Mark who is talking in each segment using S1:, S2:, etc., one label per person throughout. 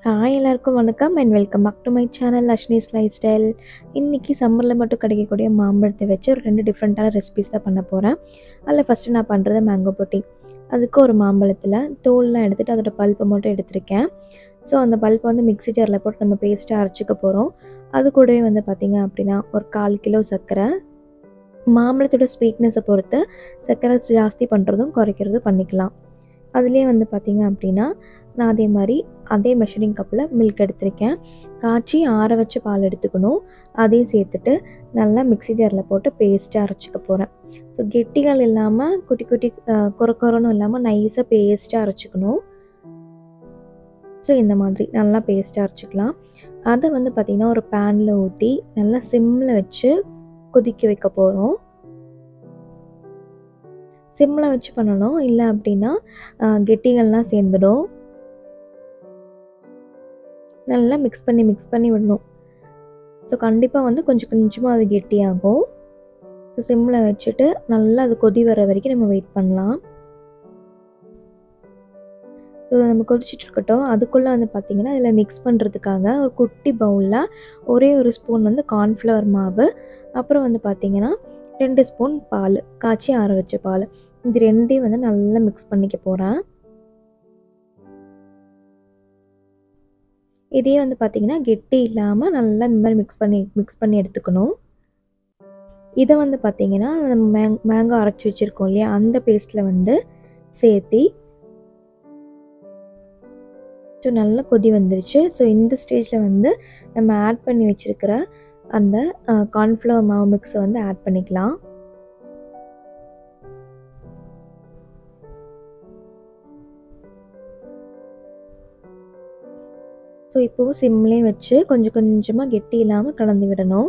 S1: hi எல்லாருக்கும் வணக்கம் and welcome back to my channel Lakshmi's lifestyle இன்றைக்கி சம்மரில் மட்டும் கிடைக்கக்கூடிய மாம்பழத்தை வச்சு ஒரு ரெண்டு டிஃப்ரெண்ட்டான ரெசிபிஸ் தான் பண்ண போகிறேன் அதில் ஃபஸ்ட்டு நான் பண்ணுறது மேங்கோ புட்டிங் அதுக்கு ஒரு மாம்பழத்தில் தோல்லாம் எடுத்துகிட்டு அதோட பல்ப்பை மட்டும் எடுத்திருக்கேன் ஸோ அந்த பல்ப்பை வந்து மிக்ஸி ஜாரில் போட்டு நம்ம பேஸ்ட்டாக அரைச்சிக்க போகிறோம் அது கூடவே வந்து பார்த்திங்க அப்படின்னா ஒரு கால் கிலோ சர்க்கரை மாம்பழத்தோட ஸ்வீட்னஸை பொறுத்து சர்க்கரை ஜாஸ்தி பண்ணுறதும் குறைக்கிறதும் பண்ணிக்கலாம் அதுலேயே வந்து பார்த்திங்க அப்படின்னா நான் அதே மாதிரி அதே மெஷரிங் கப்பில் மில்க் எடுத்திருக்கேன் காய்ச்சி ஆற வச்ச பால் எடுத்துக்கணும் அதையும் சேர்த்துட்டு நல்லா மிக்ஸி ஜாரில் போட்டு பேஸ்ட்டாக அரைச்சிக்க போகிறேன் ஸோ கெட்டிகள் இல்லாமல் குட்டி குட்டி குறை குறனும் இல்லாமல் நைஸாக பேஸ்ட்டாக அரைச்சிக்கணும் ஸோ இந்த மாதிரி நல்லா பேஸ்ட்டாக அரைச்சிக்கலாம் அதை வந்து பார்த்திங்கன்னா ஒரு பேனில் ஊற்றி நல்லா சிம்மில் வச்சு கொதிக்க வைக்க போகிறோம் சிம்மில் வச்சு பண்ணணும் இல்லை அப்படின்னா கெட்டிகள்லாம் சேர்ந்துடும் நல்லா மிக்ஸ் பண்ணி மிக்ஸ் பண்ணி விடணும் ஸோ கண்டிப்பாக வந்து கொஞ்சம் கொஞ்சமாக அது கெட்டியாகும் ஸோ சிம்மில் வச்சுட்டு நல்லா அது கொதி வர வரைக்கும் நம்ம வெயிட் பண்ணலாம் ஸோ நம்ம கொதிச்சுட்டு இருக்கட்டும் அதுக்குள்ளே வந்து பார்த்திங்கன்னா இதில் மிக்ஸ் பண்ணுறதுக்காக ஒரு குட்டி பவுலில் ஒரே ஒரு ஸ்பூன் வந்து கார்ன்ஃப்ளவர் மாவு அப்புறம் வந்து பார்த்திங்கன்னா ரெண்டு ஸ்பூன் பால் காய்ச்சி ஆற வச்ச பால் இது ரெண்டையும் வந்து நல்லா மிக்ஸ் பண்ணிக்க போகிறேன் இதே வந்து பார்த்திங்கன்னா கெட்டி இல்லாமல் நல்லா இந்த மாதிரி மிக்ஸ் பண்ணி மிக்ஸ் பண்ணி எடுத்துக்கணும் இதை வந்து பார்த்திங்கன்னா நம்ம மேங் மேங்கோ அரைச்சி வச்சுருக்கோம் இல்லையா அந்த பேஸ்ட்டில் வந்து சேர்த்தி ஸோ நல்லா கொதி வந்துருச்சு ஸோ இந்த ஸ்டேஜில் வந்து நம்ம ஆட் பண்ணி வச்சுருக்கிற அந்த கார்ன்ஃப்ளவர் மாவு மிக்ஸை வந்து ஆட் பண்ணிக்கலாம் ஸோ இப்போவும் சிம்லேயே வச்சு கொஞ்சம் கொஞ்சமாக கெட்டி இல்லாமல் கலந்து விடணும்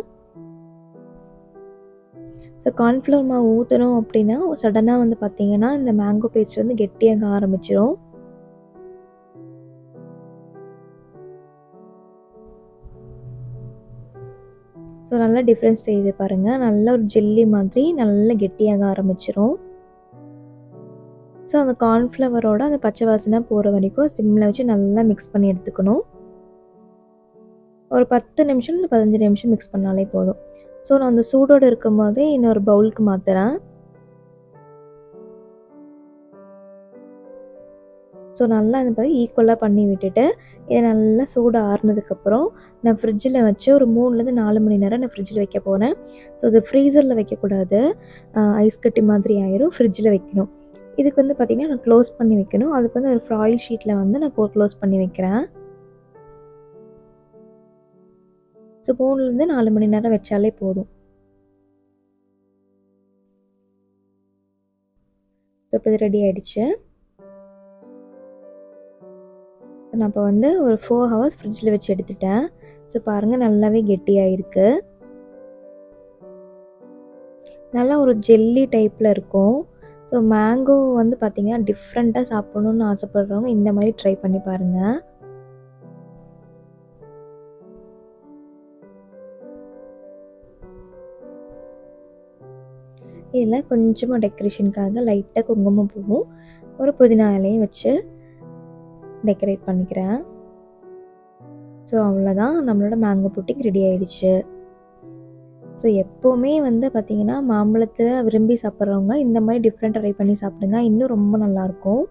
S1: ஸோ கார்ன்ஃப்ளவர் மாவு ஊற்றணும் அப்படின்னா சடனாக வந்து பார்த்திங்கன்னா இந்த மேங்கோ பேஸ்ட் வந்து கெட்டியாக ஆரம்பிச்சிடும் ஸோ நல்லா டிஃப்ரென்ஸ் தெரியுது பாருங்கள் நல்ல ஒரு ஜெல்லி மாதிரி நல்லா கெட்டியாக ஆரம்பிச்சிரும் ஸோ அந்த கார்ன்ஃப்ளவரோட அந்த பச்சை வாசனை போகிற வரைக்கும் சிம்மில் வச்சு நல்லா மிக்ஸ் பண்ணி எடுத்துக்கணும் ஒரு பத்து நிமிஷம் இல்லை பதினஞ்சு நிமிஷம் மிக்ஸ் பண்ணாலே போதும் ஸோ நான் அந்த சூடோடு இருக்கும் போதே இன்னொரு பவுலுக்கு மாற்றுறேன் ஸோ நல்லா இந்த மாதிரி ஈக்குவலாக பண்ணி விட்டுட்டு இதை நல்லா சூடு ஆறுனதுக்கப்புறம் நான் ஃப்ரிட்ஜில் வச்சு ஒரு மூணுலேருந்து நாலு மணி நேரம் நான் ஃப்ரிட்ஜில் வைக்க போகிறேன் ஸோ இது ஃப்ரீசரில் வைக்கக்கூடாது ஐஸ் கட்டி மாதிரி ஆயிரும் ஃப்ரிட்ஜில் வைக்கணும் இதுக்கு வந்து பார்த்திங்கன்னா நான் க்ளோஸ் பண்ணி வைக்கணும் அதுக்கு வந்து ஒரு ஃப்ராயில் ஷீட்டில் வந்து நான் க்ளோஸ் பண்ணி வைக்கிறேன் ஸோ மூணுலேருந்து நாலு மணி நேரம் வச்சாலே போதும் ஸோ இப்போ இது ரெடி ஆகிடுச்சு நான் இப்போ வந்து ஒரு ஃபோர் ஹவர்ஸ் ஃப்ரிட்ஜில் வச்சு எடுத்துட்டேன் ஸோ பாருங்கள் நல்லாவே கெட்டியாக இருக்குது நல்லா ஒரு ஜெல்லி டைப்பில் இருக்கும் ஸோ மேங்கோ வந்து பார்த்திங்கன்னா டிஃப்ரெண்ட்டாக சாப்பிட்ணுன்னு ஆசைப்படுறவங்க இந்த மாதிரி ட்ரை பண்ணி பாருங்கள் இதில் கொஞ்சமாக டெக்கரேஷனுக்காக லைட்டாக குங்குமம் பூவும் ஒரு புதினா இலையும் வச்சு டெக்கரேட் பண்ணிக்கிறேன் ஸோ அவ்வளோதான் நம்மளோட மேங்கோ புட்டிங் ரெடி ஆகிடுச்சு ஸோ எப்போவுமே வந்து பார்த்திங்கன்னா மாம்பழத்தில் விரும்பி சாப்பிட்றவங்க இந்த மாதிரி டிஃப்ரெண்ட் ட்ரை பண்ணி சாப்பிடுங்க இன்னும் ரொம்ப நல்லாயிருக்கும்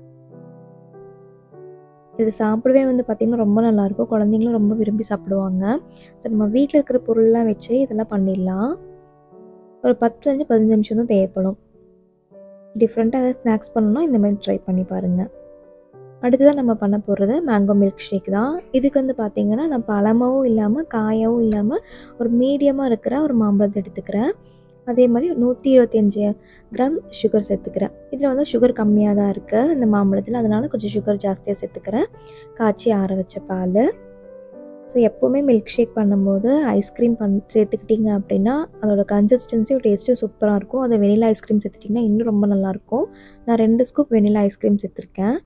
S1: இது சாப்பிடவே வந்து பார்த்திங்கன்னா ரொம்ப நல்லாயிருக்கும் குழந்தைங்களும் ரொம்ப விரும்பி சாப்பிடுவாங்க ஸோ நம்ம வீட்டில் இருக்கிற பொருள்லாம் வச்சு இதெல்லாம் பண்ணிடலாம் ஒரு பத்துலேருந்து பதினஞ்சு நிமிஷம் தான் தேவைப்படும் டிஃப்ரெண்ட்டாக ஏதாவது ஸ்நாக்ஸ் பண்ணணும்னா இந்த மாதிரி ட்ரை பண்ணி பாருங்கள் அடுத்ததாக நம்ம பண்ண போகிறது மேங்கோ மில்க் ஷேக் தான் இதுக்கு வந்து பார்த்திங்கன்னா நான் பழமாவும் இல்லாமல் காயாவும் இல்லாமல் ஒரு மீடியமாக இருக்கிற ஒரு மாம்பழத்தை எடுத்துக்கிறேன் அதே மாதிரி நூற்றி இருபத்தஞ்சி கிராம் சுகர் சேர்த்துக்கிறேன் இதில் வந்து சுகர் கம்மியாக தான் இருக்குது இந்த மாம்பழத்தில் அதனால் கொஞ்சம் சுகர் ஜாஸ்தியாக சேர்த்துக்கிறேன் காய்ச்சி ஆற வச்ச பால் ஸோ எப்போவுமே மில்க் ஷேக் பண்ணும்போது ஐஸ்கிரீம் பண் சேர்த்துக்கிட்டிங்க அப்படின்னா அதோட கன்சிஸ்டன்சியும் டேஸ்ட்டும் சூப்பராக இருக்கும் அதை வெனிலா ஐஸ்கிரீம் சேர்த்துட்டிங்கன்னா இன்னும் ரொம்ப நல்லாயிருக்கும் நான் ரெண்டு ஸ்கூப் வெனிலா ஐஸ்கிரீம் சேர்த்துருக்கேன்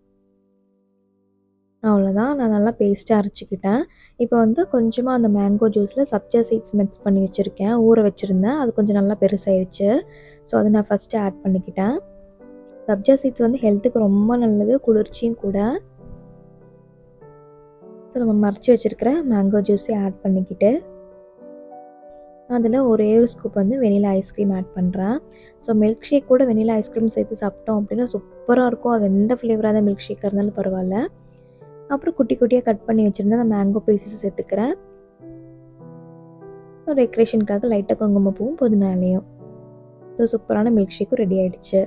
S1: அவ்வளோதான் நான் நல்லா பேஸ்ட்டாக அரைச்சிக்கிட்டேன் இப்போ வந்து கொஞ்சமாக அந்த மேங்கோ ஜூஸில் சப்ஜா சீட்ஸ் மிக்ஸ் பண்ணி வச்சுருக்கேன் ஊற வச்சுருந்தேன் அது கொஞ்சம் நல்லா பெருசாகிடுச்சு ஸோ அதை நான் ஃபஸ்ட்டு ஆட் பண்ணிக்கிட்டேன் சப்ஜா சீட்ஸ் வந்து ஹெல்த்துக்கு ரொம்ப நல்லது குளிர்ச்சியும் கூட ஸோ நம்ம மறைச்சி வச்சுருக்கிற மேங்கோ ஜூஸை ஆட் பண்ணிக்கிட்டு அதில் ஒரே ஒரு ஸ்கூப் வந்து வெனிலா ஐஸ்கிரீம் ஆட் பண்ணுறேன் ஸோ மில்க் ஷேக் கூட வெனிலா ஐஸ்கிரீம் சேர்த்து சாப்பிட்டோம் அப்படின்னா சூப்பராக இருக்கும் அது எந்த ஃப்ளேவராக தான் மில்க் ஷேக்காக இருந்தாலும் பரவாயில்ல அப்புறம் குட்டி குட்டியாக கட் பண்ணி வச்சுருந்தா அந்த மேங்கோ பீசஸ் சேர்த்துக்கிறேன் ஸோ டெக்கரேஷனுக்காக லைட்டாக குங்குமப்பூவும் புதினாலையும் ஸோ சூப்பரான மில்க் ஷேக்கும் ரெடி ஆகிடுச்சு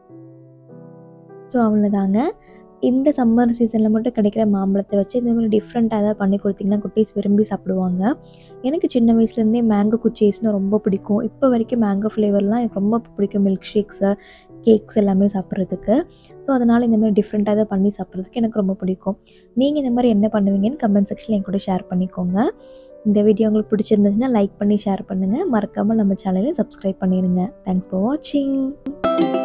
S1: ஸோ அவ்வளோதாங்க இந்த சம்மர் சீசனில் மட்டும் கிடைக்கிற மாம்பழத்தை வச்சு இந்த மாதிரி டிஃப்ரெண்ட்டாக ஏதாவது பண்ணி கொடுத்தீங்கன்னா குட்டீஸ் விரும்பி சாப்பிடுவாங்க எனக்கு சின்ன வயசுலேருந்தே மேங்கோ குச்சீஸ்னால் ரொம்ப பிடிக்கும் இப்போ வரைக்கும் மேங்கோ ஃப்ளேவர்லாம் எனக்கு ரொம்ப பிடிக்கும் மில்க் ஷேக்ஸு கேக்ஸ் எல்லாமே சாப்பிட்றதுக்கு ஸோ அதனால் இந்த மாதிரி டிஃப்ரெண்ட்டாக ஏதாவது பண்ணி சாப்பிட்றதுக்கு எனக்கு ரொம்ப பிடிக்கும் நீங்கள் இந்த மாதிரி என்ன பண்ணுவீங்கன்னு கமெண்ட் செக்ஷனில் என் கூட ஷேர் பண்ணிக்கோங்க இந்த வீடியோ உங்களுக்கு பிடிச்சிருந்துச்சுன்னா லைக் பண்ணி ஷேர் பண்ணுங்கள் மறக்காமல் நம்ம சேனலை சப்ஸ்கிரைப் பண்ணிடுங்க தேங்க்ஸ் ஃபார் வாட்சிங்